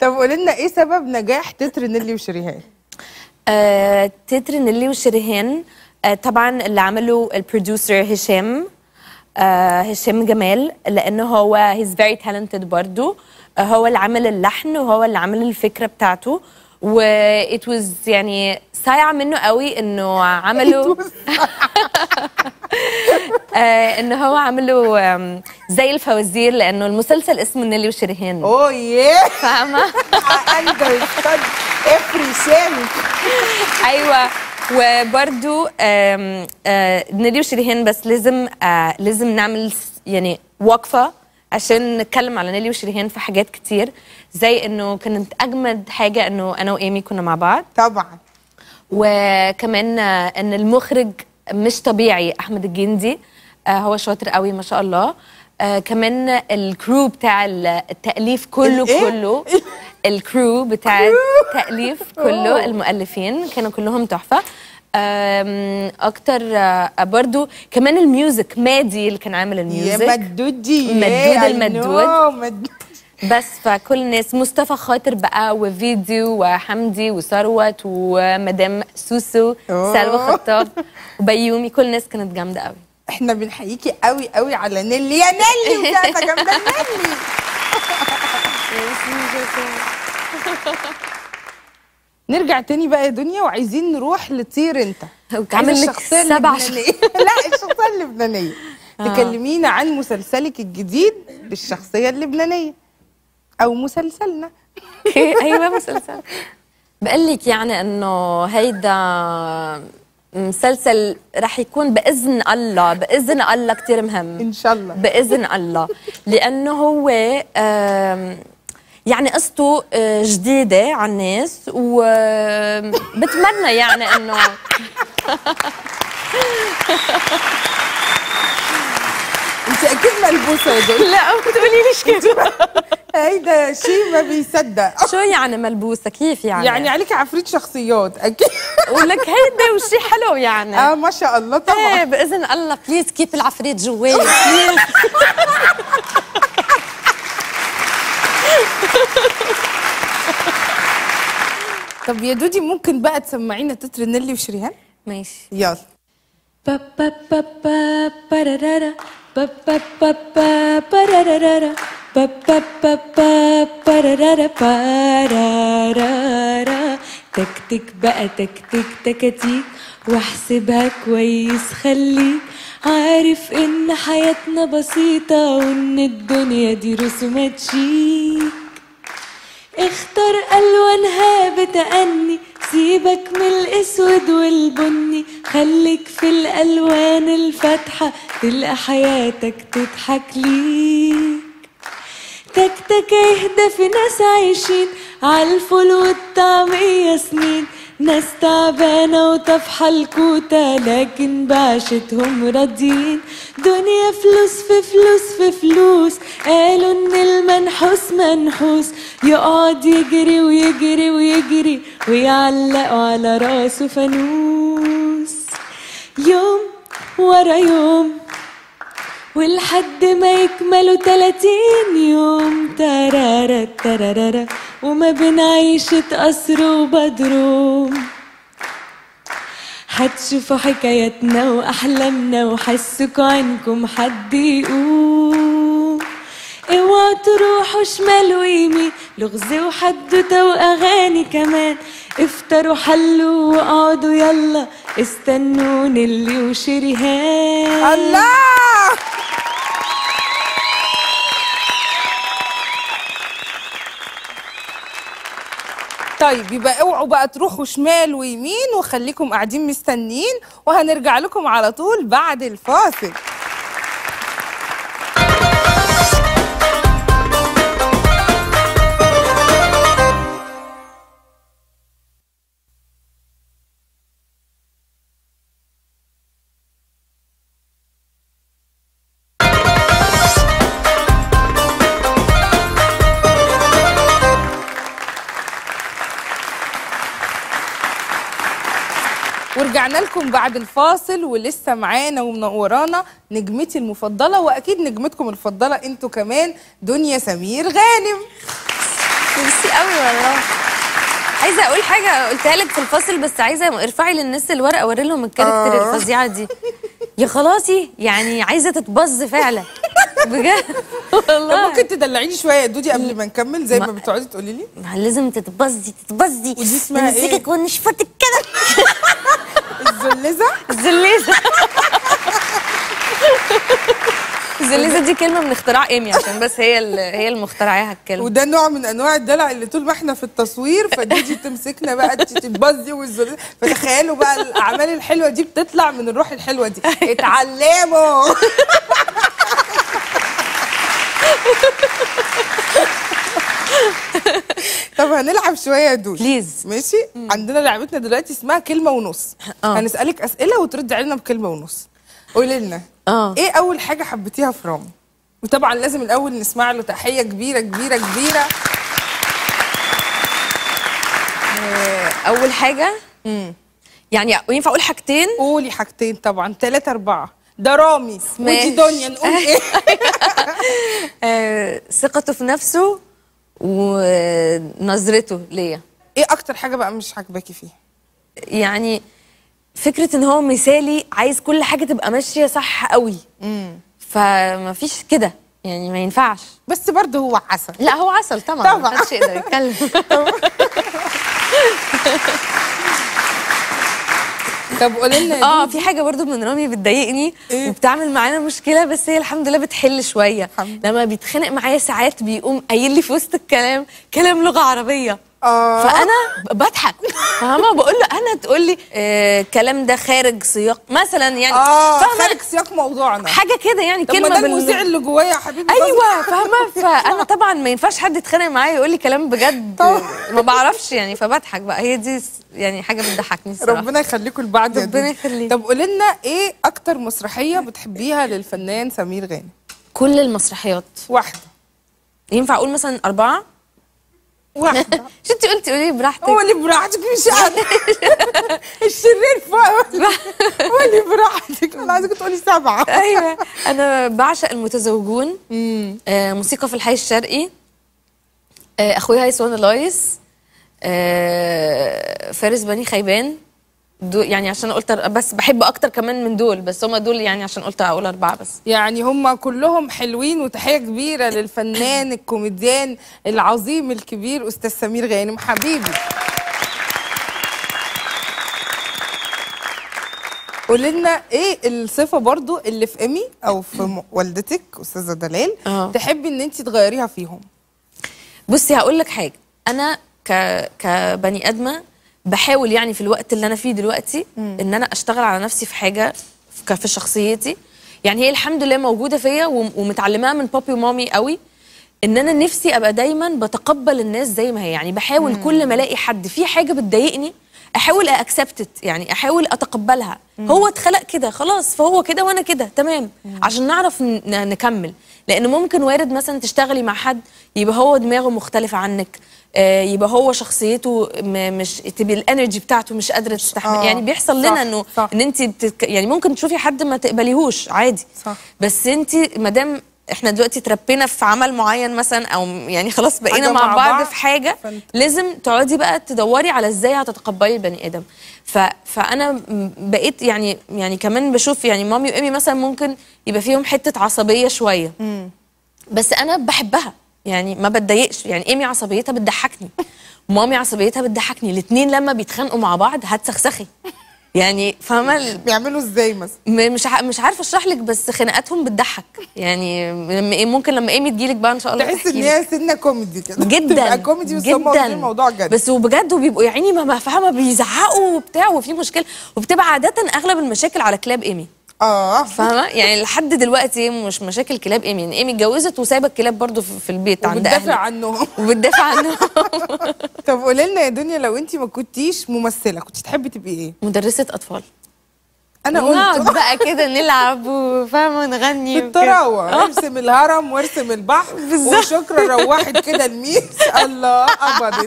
طب قولي لنا ايه سبب نجاح تتر نيلي وشريهان آه، تتر نيلي وشريهان آه، طبعا اللي عمله البروديوسر هشام آه، هشام جمال لانه هو هيز فيري تالنتد برضو آه، هو اللي عمل اللحن وهو اللي عمل الفكره بتاعته و it was يعني صايعه منه قوي انه عملوا آه ان هو عملوا آم، زي الفوازير لانه المسلسل اسمه نيلي وشريهان اوه ياه فاهمه اندرستاند افري سامي ايوه وبرده نيلي وشريهان بس لازم آه لازم نعمل س- يعني وقفه عشان نتكلم على نيلي وشريهان في حاجات كتير زي انه كانت اجمد حاجه انه انا وايمي كنا مع بعض طبعا وكمان آه، ان المخرج مش طبيعي احمد الجندي آه، هو شاطر قوي ما شاء الله آه، كمان الكرو بتاع التاليف كله الإيه؟ كله الكرو بتاع التاليف كله المؤلفين كانوا كلهم تحفه آم، اكتر آه، برضو كمان الميوزك مادي اللي كان عامل يا الميوزك مدودي مدود ياه، I المدود. know، مد- بس فكل الناس مصطفى خاطر بقى وفيديو وحمدي وثروت ومدام سوسو أوه. سلوى خطاب وبيومي كل الناس كانت جامده قوي احنا بنحييكي قوي قوي على نيلي يا نيلي وسقفه جامده نيلي نرجع تاني بقى يا دنيا وعايزين نروح لطير انت عامل عايزة لك الشخصية سبع اللبنانية. لا الشخصية اللبنانية تكلمينا عن مسلسلك الجديد بالشخصية اللبنانية أو مسلسلنا ايوه مسلسل بقول لك يعني انه هيدا مسلسل رح يكون باذن الله باذن الله كثير مهم إن شاء الله باذن الله لانه هو آم، يعني قصته آه، جديده على الناس وبتمنى يعني انه أنت أكيد ملبوسة يا دنيا لا ما تقوليليش كده هيدا شيء ما بيصدق شو يعني ملبوسه كيف يعني يعني عليك عفريت شخصيات أكيد ولك هيدا وشي حلو يعني اه ما شاء الله ايه طبعا باذن الله بليز كيف العفريت جواي بليز طب يا دودي ممكن بقى تسمعينا تتر نيلي وشريهان ماشي يلا ba ba ba ba ba-da-da-da. ba ba ba ba ba-da-da-da-da. ba ba ba ba ba-da-da-da. ba-da-da-da. تكتك بقى تكتك تكاتيك واحسبها كويس خليك عارف ان حياتنا بسيطة وان الدنيا دي رسومات شيك اختار الوانها بتأني سيبك من الاسود والبني خليك في الالوان الفاتحة تلقى حياتك تضحك ليك تك تك اهدى في ناس عايشين عالفول والطعمية سنين ناس تعبانة وطفحة الكوتة لكن بعشتهم راضيين دنيا فلوس في فلوس في فلوس قالوا ان المنحوس منحوس يقعد يجري ويجري ويجري ويعلقوا على راسه فانوس يوم ورا يوم ولحد ما يكملوا تلاتين يوم ترارا ترارا وما بين عيشة قصر وبدروم هتشوفوا حكاياتنا وأحلامنا وحسكوا عنكم حد يقوم اوعوا تروحوا شمال ويمين لغز وحدوتة وأغاني كمان افطروا حلوا واقعدوا يلا استنوني اللي وشريهان الله طيب يبقى اوعوا بقى تروحوا شمال ويمين وخليكم قاعدين مستنيين وهنرجع لكم على طول بعد الفاصل ورجعنا لكم بعد الفاصل ولسه معانا ومنورانا نجمتي المفضله واكيد نجمتكم المفضله انتوا كمان دنيا سمير غانم ميرسي قوي عايزه اقول حاجه قلتها لك في الفصل بس عايزه ارفعي للناس الورقه اوري لهم الكاركتر آه. الفظيعه دي يا خلاصي يعني عايزه تتبظ فعلا بجد طب والله ممكن تدلعيني شويه يا دودي قبل ما نكمل زي ما ما- بتقعدي تقولي لي ما لازم تتبظي تتبظي ودي اسمها إيه؟ نمسكك ونشفتك كده الزلزه الزليزه الزليزه دي كلمه من اختراع ايمي عشان بس هي ال- هي المخترعاها الكلمه وده نوع من انواع الدلع اللي طول ما احنا في التصوير فدودي تمسكنا بقى تتبزي والزلزال فتخيلوا بقى الاعمال الحلوه دي بتطلع من الروح الحلوه دي اتعلموا طب هنلعب شويه يا دودي بليز ماشي عندنا لعبتنا دلوقتي اسمها كلمه ونص آه. هنسالك اسئله وتردي علينا بكلمه ونص قولي لنا اه ايه اول حاجه حبيتيها في رامي وطبعا لازم الاول نسمع له تحيه كبيره كبيره كبيره اول حاجه يعني ينفع اقول حاجتين قولي حاجتين طبعا ثلاثة أربعة ده رامي ودي ماشي. دنيا نقول ايه آه، ثقته في نفسه ونظرته ليا ايه اكتر حاجة بقى مش عاجباكي فيه يعني فكرة ان هو مثالي عايز كل حاجة تبقى ماشية صح قوي فما فيش كده يعني ما ينفعش بس برضه هو عسل لا هو عسل طبعا طبعاً. ما حدش يقدر يتكلم طب قولي لنا يا اه دودي، في حاجه برضو من رامي بتضايقني إيه؟ وبتعمل معانا مشكله بس هي الحمد لله بتحل شويه الحمد لما بيتخانق معايا ساعات بيقوم قايل لي في وسط الكلام كلام لغه عربيه اه فانا بضحك فاهمه بقول له انا تقول لي آه الكلام ده خارج سياق مثلا يعني اه فاهمه خارج سياق موضوعنا حاجه كده يعني طب ما كلمه ده المذيع اللي جوايا يا حبيبي ايوه فاهمه فانا طبعا ما ينفعش حد يتخانق معايا يقول لي كلام بجد طبعاً. ما بعرفش يعني فبضحك بقى هي دي س- يعني حاجه بتضحكني الصراحه ربنا يخليكم لبعض يا ربنا دودي. يخليك. طب قولي لنا ايه اكتر مسرحية بتحبيها للفنان سمير غانم كل المسرحيات واحدة ينفع اقول مثلا اربعه واحدة شو انت قلتي قولي براحتك قولي براحتك مش انا الشرير فوق قولي براحتك انا عايزك تقولي سبعة ايوه انا بعشق المتزوجون امم آه موسيقى في الحي الشرقي آه اخويا هيسوان لايس آه فارس بني خيبان دول يعني عشان قلت أر- بس بحب اكتر كمان من دول بس هم دول يعني عشان قلت اقول اربعه بس يعني هم كلهم حلوين وتحية كبيرة للفنان الكوميديان العظيم الكبير أستاذ سمير غانم حبيبي قولي لنا ايه الصفة برضو اللي في ايمي او في م- والدتك استاذة دلال اه. تحبي ان انت تغيريها فيهم بصي هقول لك حاجه انا ك كبني ادمه بحاول يعني في الوقت اللي انا فيه دلوقتي ان انا اشتغل على نفسي في حاجه في في شخصيتي يعني هي الحمد لله موجوده فيا وم- ومتعلماها من بابي ومامي قوي ان انا نفسي ابقى دايما بتقبل الناس زي ما هي يعني بحاول كل ما الاقي حد في حاجه بتضايقني احاول اكسبتت يعني احاول اتقبلها هو اتخلق كده خلاص فهو كده وانا كده تمام عشان نعرف ن- ن- نكمل لان ممكن وارد مثلا تشتغلي مع حد يبقى هو دماغه مختلفه عنك آه، يبقى هو شخصيته م- مش تبقى الانرجي بتاعته مش قادره تستحمل آه، يعني بيحصل صح، لنا انه صح. ان انت بتك... يعني ممكن تشوفي حد ما تقبليهوش عادي صح. بس انت ما دام احنا دلوقتي تربينا في عمل معين مثلا او يعني خلاص بقينا حاجة مع, مع بعض, بعض، في حاجه فانت- لازم تقعدي بقى تدوري على ازاي هتتقبلي البني ادم ف... فانا م- بقيت يعني يعني كمان بشوف يعني مامي وايمي مثلا ممكن يبقى فيهم حته عصبيه شويه بس انا بحبها يعني ما بتضايقش يعني ايمي عصبيتها بتضحكني مامي عصبيتها بتضحكني الاثنين لما بيتخانقوا مع بعض هتسخسخي يعني فاهمه ال- بيعملوا ازاي مثلا م- مش ع- مش عارفه اشرح لك بس خناقاتهم بتضحك يعني لما إيه- ممكن لما ايمي تجيلك بقى ان شاء الله تحس تحكي ان لك. هي سنه كوميدي كده جدا تبقى كوميدي بس هم واخدين الموضوع جد بس وبجد وبيبقوا يا عيني ما ما فاهمه بيزعقوا وبتاع وفي مشكله وبتبقى عاده اغلب المشاكل على كلاب ايمي اه فاهمه يعني لحد دلوقتي مش مشاكل كلاب ايمي يعني ايمي اتجوزت وسايبه الكلاب برضو في في البيت عند وبتدافع اهلي عنهم وبتدافع عنهم طب قولي لنا يا دنيا لو انت ما كنتيش ممثله كنت تحبي تبقي ايه مدرسه اطفال انا قلت نقعد بقى كده نلعب وفاهمه نغني وكده. بالطراوه ارسم الهرم وارسم البحر وشكرا روحت كده الميس الله قبضت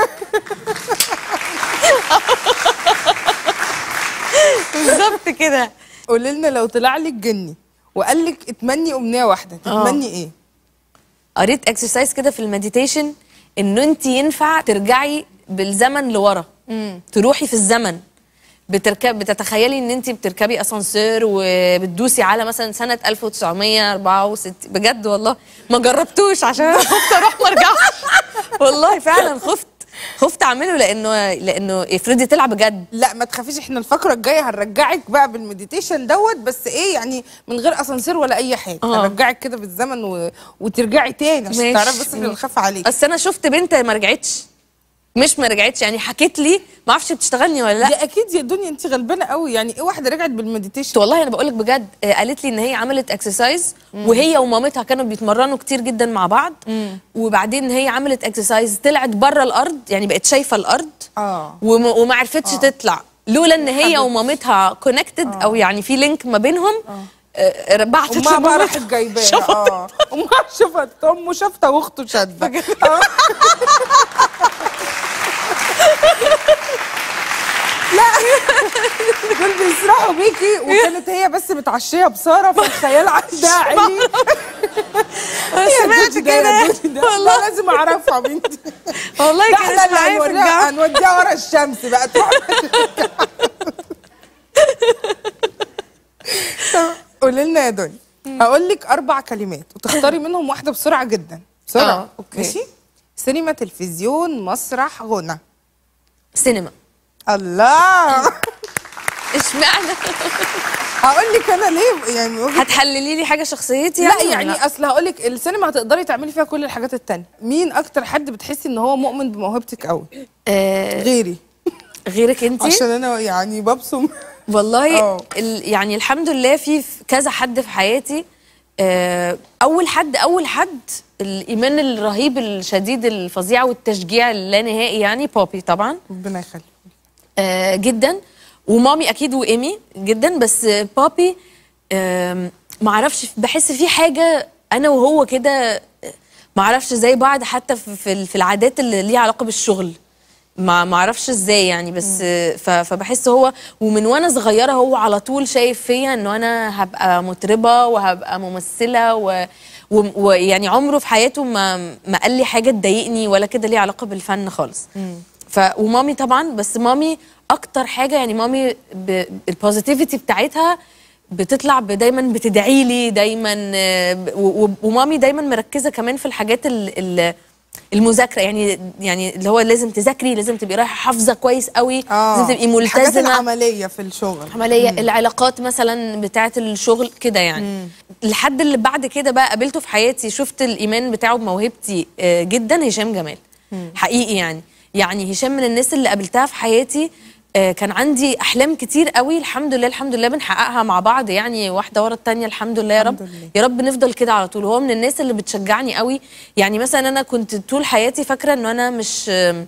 بالظبط كده قولي لنا لو طلع لك جني وقال لك اتمني امنيه واحده تتمني ايه قريت اكسرسايز كده في المديتيشن انه انت ينفع ترجعي بالزمن لورا تروحي في الزمن بتركب بتتخيلي ان انت بتركبي اسانسير وبتدوسي على مثلا سنه 1964 بجد والله ما جربتوش عشان انا خفت اروح ما ارجعش والله فعلا خفت خفت اعمله لانه لانه افرضي طلع بجد لا ما تخافيش احنا الفقره الجايه هنرجعك بقى بالمديتيشن دوت بس ايه يعني من غير اسانسير ولا اي حاجه آه. هنرجعك كده بالزمن و... وترجعي تاني عشان ماشي. تعرفي بس احنا بنخاف عليك بس انا شفت بنت ما رجعتش مش ما رجعتش يعني حكيت لي ما اعرفش بتشتغلني ولا لا دي اكيد يا دنيا انت غلبانه قوي يعني ايه واحده رجعت بالمديتيشن والله انا بقول لك بجد آه، قالت لي ان هي عملت اكسرسايز وهي ومامتها كانوا بيتمرنوا كتير جدا مع بعض وبعدين هي عملت اكسرسايز طلعت بره الارض يعني بقت شايفه الارض اه وما, وما عرفتش تطلع لولا ان هي ومامتها كونكتد او يعني في لينك ما بينهم آه، بعتت امها بقى لمامتها. راحت جايباها شفت. اه امها شفت امه شافته واخته شاده آه. لا دول بيسرحوا بيكي وكانت هي بس متعشيه بساره فالخيال عندها عالي سمعت كده والله والله لازم اعرفها بنتي والله ده احنا كانت اللي معايا في هنوريها الجامعه هنوديها ورا الشمس بقى تروح طب قولي لنا يا دنيا هقول لك اربع كلمات وتختاري منهم واحده بسرعه جدا بسرعه آه، أوكي. ماشي سينما تلفزيون مسرح غنى سينما الله اشمعنى هقول لك انا ليه يعني وجهة هتحللي لي حاجه شخصيتي لا يعني ولا يعني اصل هقول لك السينما هتقدري تعملي فيها كل الحاجات التانية مين اكتر حد بتحسي ان هو مؤمن بموهبتك قوي آه غيري غيرك انت عشان انا يعني ببصم والله اه. ال يعني الحمد لله في في كذا حد في حياتي آه، اول حد اول حد الايمان الرهيب الشديد الفظيع والتشجيع اللانهائي يعني بابي طبعا ربنا يخليك آه، جدا ومامي اكيد وايمي جدا بس آه، بابي آم، معرفش بحس في حاجه انا وهو كده آه، معرفش زي بعض حتى في- في في العادات اللي ليها علاقه بالشغل ما معرفش ازاي يعني بس آه، ف- فبحس هو ومن وانا صغيره هو على طول شايف فيا انه انا هبقى مطربه وهبقى ممثله و و- ويعني عمره في حياته ما ما قال لي حاجه تضايقني ولا كده ليها علاقه بالفن خالص ف ومامي طبعا بس مامي اكتر حاجه يعني مامي ب... البوزيتيفيتي بتاعتها بتطلع ب- دايما بتدعي لي دايما آه، ب- و- و- ومامي دايما مركزه كمان في الحاجات ال... ال... المذاكره يعني يعني اللي هو لازم تذاكري لازم تبقي رايحه حافظه كويس قوي لازم تبقي الحاجات ملتزمه العمليه في الشغل عمليه العلاقات مثلا بتاعه الشغل كده يعني الحد اللي بعد كده بقى قابلته في حياتي شفت الايمان بتاعه بموهبتي آه، جدا هشام جمال حقيقي يعني يعني هشام من الناس اللي قابلتها في حياتي آه، كان عندي احلام كتير قوي الحمد لله الحمد لله بنحققها مع بعض يعني واحده ورا التانيه الحمد لله يا رب الحمد لله. يا رب نفضل كده على طول هو من الناس اللي بتشجعني قوي يعني مثلا انا كنت طول حياتي فاكره انه انا مش آم،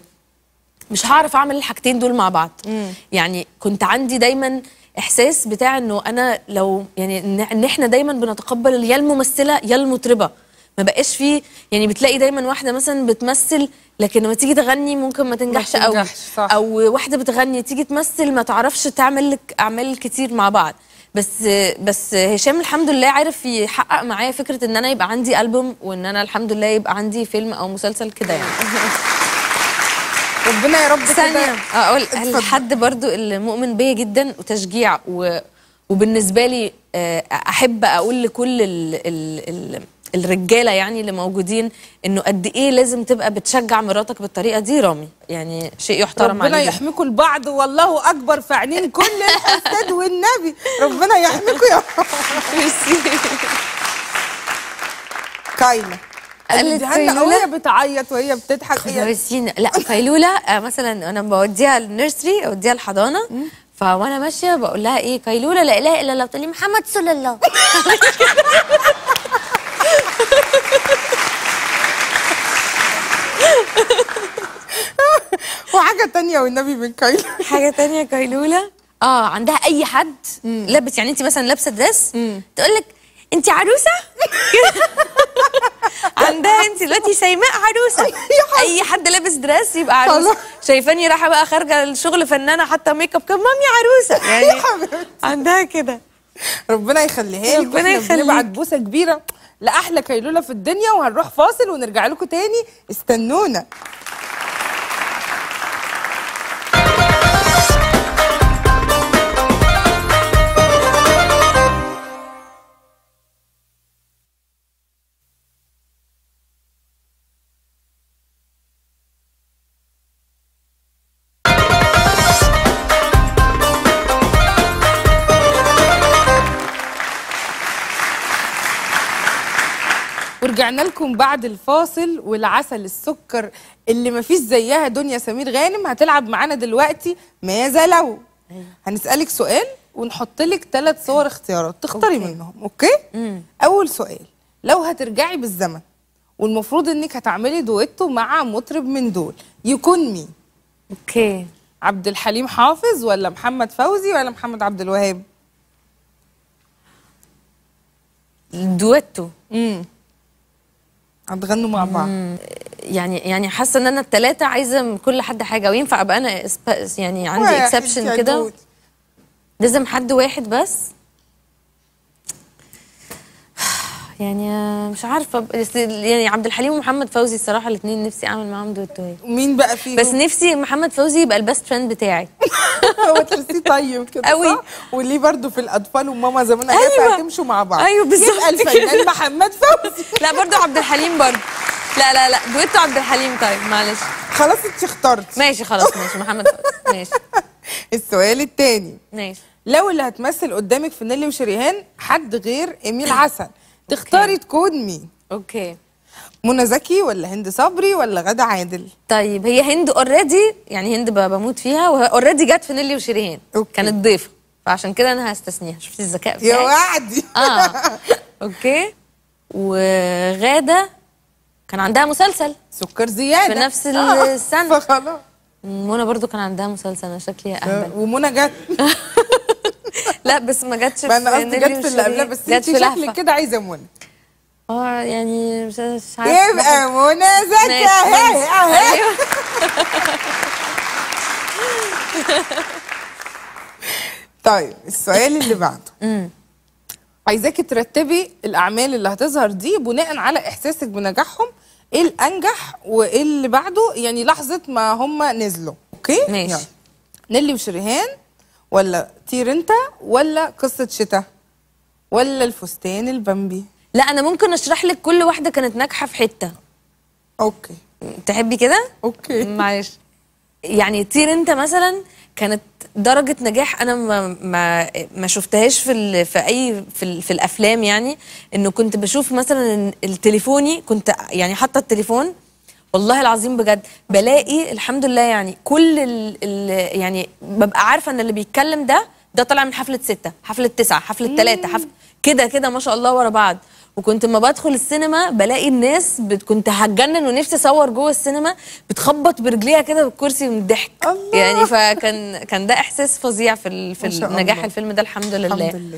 مش هعرف اعمل الحاجتين دول مع بعض يعني كنت عندي دايما احساس بتاع انه انا لو يعني إن- ان احنا دايما بنتقبل يا الممثله يا المطربه ما بقاش فيه يعني بتلاقي دايما واحده مثلا بتمثل لكن لما تيجي تغني ممكن ما تنجحش قوي تنجحش، صح. او واحده بتغني تيجي تمثل ما تعرفش تعمل لك اعمال كتير مع بعض بس بس هشام الحمد لله عارف يحقق معايا فكره ان انا يبقى عندي البوم وان انا الحمد لله يبقى عندي فيلم او مسلسل كده يعني ربنا يا رب ثانية كده اقول اتفضل. الحد برضو اللي مؤمن بيا جدا وتشجيع و... وبالنسبة لي آه، احب اقول لكل ال... ال... ال... الرجاله يعني اللي موجودين انه قد ايه لازم تبقى بتشجع مراتك بالطريقه دي رامي يعني شيء يحترم ربنا عليه جداً. يحميكم البعض والله اكبر في عينين كل الحساد والنبي ربنا يحميكم يا رب كاينه قالت اديها لنا قيلولة؟ وهي بتعيط وهي بتضحك هي روسين لا قيلوله آه، مثلا انا بوديها النيرسري اوديها الحضانه فوانا ماشيه بقول لها ايه قيلوله لا اله الا الله بتقول لي محمد صلى الله وحاجه تانية والنبي من كاينه حاجه تانية قيلوله اه عندها اي حد لابس يعني انت مثلا لابسه دريس تقول لك انت عروسه كده. عندها انت دلوقتي شيماء عروسه اي حد لابس دريس يبقى عروسه خلاص. شايفاني رايحه بقى خارجه الشغل فنانه حتى ميك اب كم مامي عروسه يعني حبيبتي. عندها كده ربنا يخليها لك ربنا واحنا يخليك. بنبعت بوسه كبيره لاحلى كيلوله في الدنيا وهنروح فاصل ونرجع لكم تاني استنونا ورجعنا لكم بعد الفاصل والعسل السكر اللي مفيش زيها دنيا سمير غانم هتلعب معانا دلوقتي ماذا لو هنسألك سؤال ونحط لك ثلاث صور اختيارات تختاري أوكي. منهم اوكي اول سؤال لو هترجعي بالزمن والمفروض انك هتعملي دويتو مع مطرب من دول يكون مين اوكي عبد الحليم حافظ ولا محمد فوزي ولا محمد عبد الوهاب دويتو امم هتغنوا مع بعض يعني يعني حاسه ان انا الثلاثه عايزه من كل حد حاجه وينفع ابقى انا إسب- يعني عندي واحد اكسبشن يا كده دود. لازم حد واحد بس يعني آه، مش عارفه بس يعني عبد الحليم ومحمد فوزي الصراحه الاثنين نفسي اعمل معاهم دويتو ومين بقى فيهم بس نفسي محمد فوزي يبقى البيست فريند بتاعي هو ترسيه طيب كده قوي. صح؟ وليه برضو في الاطفال وماما زمان قالت أيوة. هتمشوا مع بعض أيوة بالظبط يبقى الفنان محمد فوزي لا برضو عبد الحليم برضو لا لا لا دويتو عبد الحليم طيب معلش خلاص انت اخترت ماشي خلاص ماشي محمد فوزي ماشي السؤال الثاني ماشي لو اللي هتمثل قدامك في نيلي وشريهان حد غير ايميل حسن تختاري تكون مين اوكي منى زكي ولا هند صبري ولا غادة عادل طيب هي هند اوريدي يعني هند ب- بموت فيها وهي اوريدي جت في نيلي وشريهان أوكي. كانت ضيفه فعشان كده انا هستثنيها شفتي الذكاء يا بتاعي وعدي اه اوكي وغاده كان عندها مسلسل سكر زياده في نفس آه، السنة. فخلاص منى برضو كان عندها مسلسل انا شكلي اهبل ومنى جت لا بس ما جاتش ما انا في قصدي نيلي جت في اللي قبلها وشيرين. بس جت انت في شكلك لهفة. كده عايزه منى اه يعني مش مش عارفه يبقى منى زكي ماشي، اهي ماشي. اهي ايوه طيب السؤال اللي بعده عايزاكي ترتبي الاعمال اللي هتظهر دي بناء على احساسك بنجاحهم ايه الانجح وايه اللي بعده يعني لحظه ما هم نزلوا اوكي ماشي. يلا. نيلي وشريهان ولا طير انت ولا قصه شتاء ولا الفستان البامبي لا انا ممكن اشرح لك كل واحده كانت ناجحه في حته اوكي تحبي كده اوكي معلش يعني طير انت مثلا كانت درجة نجاح انا ما ما ما شفتهاش في ال في اي في, ال في الافلام يعني انه كنت بشوف مثلا إن التليفوني كنت يعني حاطه التليفون والله العظيم بجد بلاقي الحمد لله يعني كل ال ال يعني ببقى عارفه ان اللي بيتكلم ده ده طالع من حفله ستة حفله تسعة حفله ثلاثة حفله كده كده ما شاء الله ورا بعض وكنت لما بدخل السينما بلاقي الناس بت... كنت هتجنن ونفسي اصور جوه السينما بتخبط برجليها كده بالكرسي من الضحك الله. يعني فكان كان ده احساس فظيع في ال... في ما شاء نجاح الله. الفيلم ده الحمد لله الحمد لله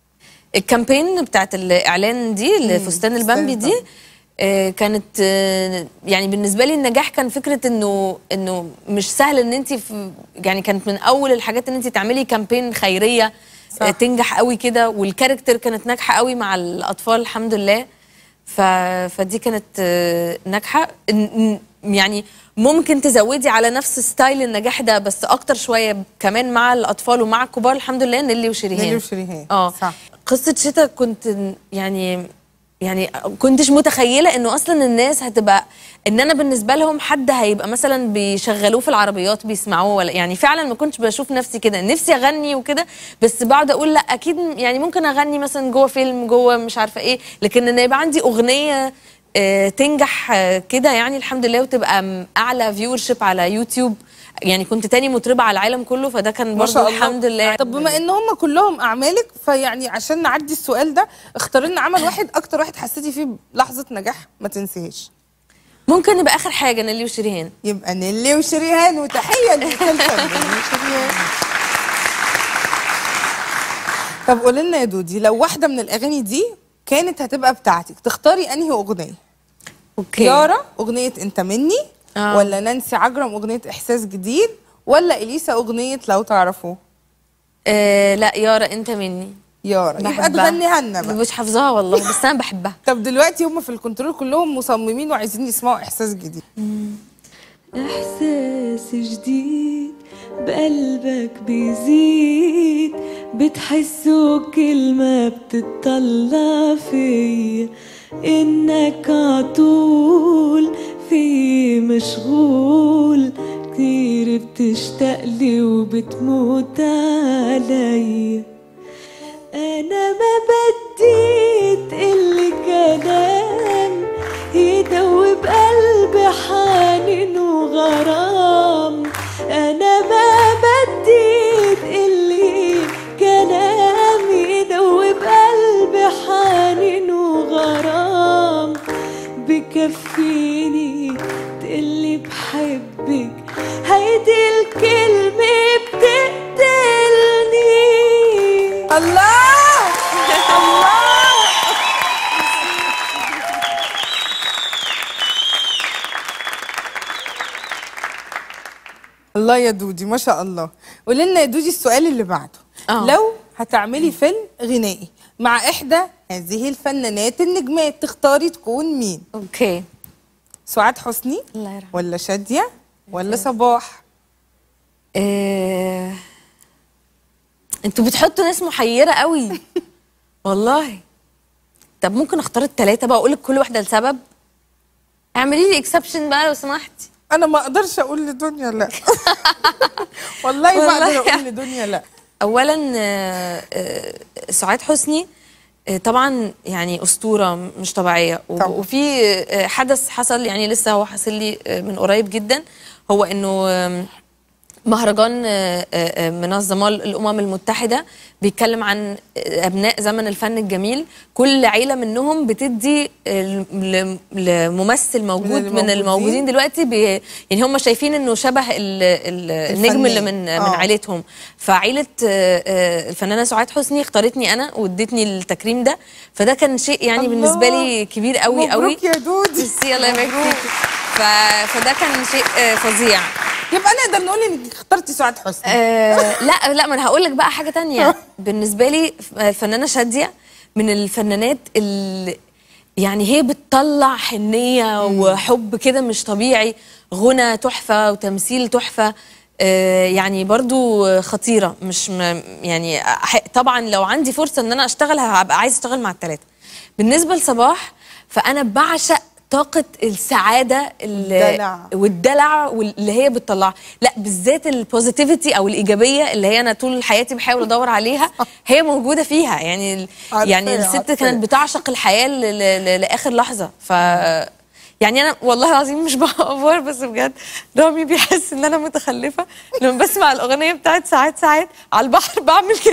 الكامبين بتاعت الاعلان دي الفستان فستان البامبي دي البامبي. آه، كانت آه، يعني بالنسبه لي النجاح كان فكره انه انه مش سهل ان انت يعني كانت من اول الحاجات ان انت تعملي كامبين خيريه صح. آه، تنجح قوي كده والكاركتر كانت ناجحه قوي مع الاطفال الحمد لله ف... فدي كانت آه، ناجحه ن- ن- يعني ممكن تزودي على نفس ستايل النجاح ده بس اكتر شويه كمان مع الاطفال ومع الكبار الحمد لله نيلي وشريهان نيلي وشريهان اه صح قصه شتا كنت يعني يعني كنتش متخيله انه اصلا الناس هتبقى ان انا بالنسبه لهم حد هيبقى مثلا بيشغلوه في العربيات بيسمعوه ولا يعني فعلا ما كنتش بشوف نفسي كده نفسي اغني وكده بس بقعد اقول لا اكيد يعني ممكن اغني مثلا جوه فيلم جوه مش عارفه ايه لكن ان يبقى عندي اغنيه آه، تنجح آه، كده يعني الحمد لله وتبقى م- اعلى فيور شيب على يوتيوب يعني كنت تاني مطربه على العالم كله فده كان ما شاء برضه الله الحمد لله طب بما ان هم كلهم اعمالك فيعني عشان نعدي السؤال ده اختار لنا عمل واحد اكتر واحد حسيتي فيه بلحظه نجاح ما تنسيهاش ممكن يبقى اخر حاجه نيلي وشريهان يبقى نيلي وشريهان وتحيه للفنان نيلي وشريهان طب قولي لنا يا دودي لو واحده من الاغاني دي كانت هتبقى بتاعتك تختاري انهي اغنيه اوكي يارا اغنيه انت مني آه. ولا نانسي عجرم اغنيه احساس جديد ولا اليسا اغنيه لو تعرفوه آه لا يارا انت مني يارا يبقى بحبها. تغنيها لنا بقى مش حافظاها والله بس انا بحبها طب دلوقتي هم في الكنترول كلهم مصممين وعايزين يسمعوا احساس جديد إحساس جديد بقلبك بيزيد بتحسه كل ما بتطلع فيا إنك عطول في مشغول كتير بتشتاقلي وبتموت عليا أنا ما بدي تقلي كلام بحبك هيدي الكلمة بتقتلني الله الله الله يا دودي ما شاء الله قولي لنا يا دودي السؤال اللي بعده آه. لو هتعملي فيلم غنائي مع احدى هذه الفنانات النجمات تختاري تكون مين اوكي سعاد حسني الله يرحمه ولا شاديه ولا صباح آه... انتوا بتحطوا ناس محيره قوي والله طب ممكن اختار الثلاثه بقى واقول لك كل واحده لسبب اعملي لي اكسبشن بقى لو سمحتي انا ما اقدرش اقول لدنيا لا والله ما والله اقدر اقول لدنيا لا اولا آه، آه، سعاد حسني آه، طبعا يعني اسطوره مش طبيعيه و- طبعاً. وفي آه، حدث حصل يعني لسه هو حاصل لي آه، من قريب جدا هو انه آم، مهرجان آه، آه، آه، منظمه الامم المتحده بيتكلم عن آه، ابناء زمن الفن الجميل كل عيله منهم بتدي آه، ل- لممثل موجود من, الموجودين. الموجودين دلوقتي بي يعني هم شايفين انه شبه ال- ال- النجم اللي من من آه. عيلتهم فعيله آه، آه، الفنانه سعاد حسني اختارتني انا وادتني التكريم ده فده كان شيء يعني الله. بالنسبه لي كبير قوي قوي مبروك يا دودي ميرسي الله يبارك فيكي ف- فده كان شيء آه، فظيع يبقى نقدر نقول انك اخترتي سعاد حسني آه لا لا ما انا هقول لك بقى حاجه تانية بالنسبه لي الفنانه شاديه من الفنانات اللي يعني هي بتطلع حنيه وحب كده مش طبيعي غنى تحفه وتمثيل تحفه آه يعني برضو خطيره مش م يعني أح- طبعا لو عندي فرصه ان انا اشتغل هبقى عايزه اشتغل مع الثلاثه بالنسبه لصباح فانا بعشق طاقة السعادة ال- الدلع. والدلع واللي هي بتطلعها لا بالذات البوزيتيفيتي او الايجابيه اللي هي انا طول حياتي بحاول ادور عليها هي موجوده فيها يعني ال- عارفة، يعني الست عارفة. كانت بتعشق الحياه ل- ل- ل- لاخر لحظه ف يعني انا والله العظيم مش بأفور بس بجد رامي بيحس ان انا متخلفه لما بسمع الاغنيه بتاعت ساعات ساعات على البحر بعمل كده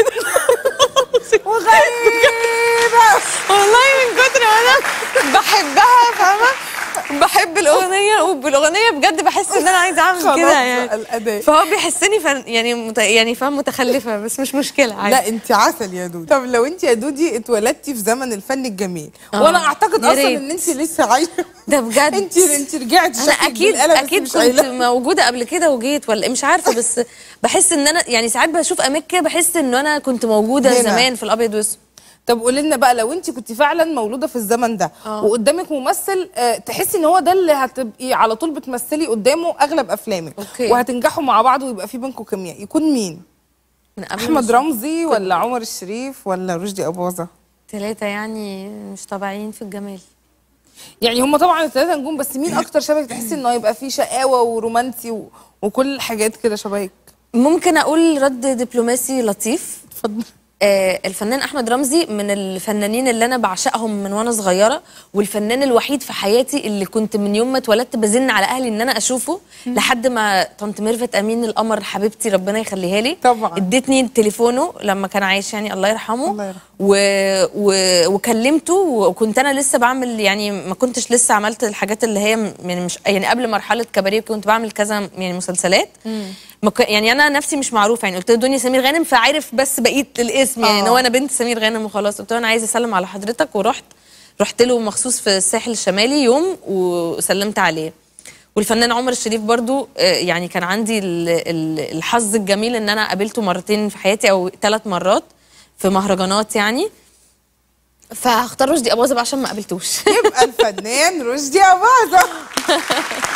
وغريبه والله من كتر ما انا بحبها فاهمه بحب الاغنيه وبالاغنيه بجد بحس ان انا عايزه اعمل خلاص كده بقى يعني الأداء. فهو بيحسني فن يعني مت... يعني فاهم متخلفه بس مش مشكله عادي لا انت عسل يا دودي طب لو انت يا دودي اتولدتي في زمن الفن الجميل آه. وانا اعتقد يا اصلا ريت. ان انت لسه عايشه ده بجد انت انت رجعتي انا شكلك اكيد بالقلم بس اكيد مش كنت قايلة. موجوده قبل كده وجيت ولا مش عارفه بس بحس ان انا يعني ساعات بشوف اماكن كده بحس ان انا كنت موجوده هنا. زمان في الابيض والاسود طب قولي لنا بقى لو انت كنت فعلا مولوده في الزمن ده آه. وقدامك ممثل آه، تحسي ان هو ده اللي هتبقي على طول بتمثلي قدامه اغلب افلامك أوكي. وهتنجحوا مع بعض ويبقى في بينكم كيمياء يكون مين من قبل احمد رمزي ولا عمر الشريف ولا رشدي اباظه ثلاثه يعني مش طبيعيين في الجمال يعني هم طبعا الثلاثه نجوم بس مين اكتر شبهك تحسي انه هيبقى فيه شقاوه ورومانسي و... وكل الحاجات كده شبهك ممكن اقول رد دبلوماسي لطيف اتفضل آه، الفنان احمد رمزي من الفنانين اللي انا بعشقهم من وانا صغيره والفنان الوحيد في حياتي اللي كنت من يوم ما اتولدت بزن على اهلي ان انا اشوفه لحد ما طنط ميرفت امين القمر حبيبتي ربنا يخليها لي طبعاً. ادتني تليفونه لما كان عايش يعني الله يرحمه الله يرحمه. و... و... وكلمته وكنت انا لسه بعمل يعني ما كنتش لسه عملت الحاجات اللي هي م- يعني مش يعني قبل مرحله كباريه كنت بعمل كذا يعني مسلسلات ما ك... يعني انا نفسي مش معروفه يعني قلت له دنيا سمير غانم فعارف بس بقيه الاسم يعني ان آه. هو انا بنت سمير غانم وخلاص قلت له انا عايزه اسلم على حضرتك ورحت رحت له مخصوص في الساحل الشمالي يوم وسلمت عليه والفنان عمر الشريف برضو آه، يعني كان عندي ال- ال- الحظ الجميل ان انا قابلته مرتين في حياتي او ثلاث مرات في مهرجانات يعني فهختار رشدي اباظه بقى عشان ما قابلتوش يبقى الفنان رشدي اباظه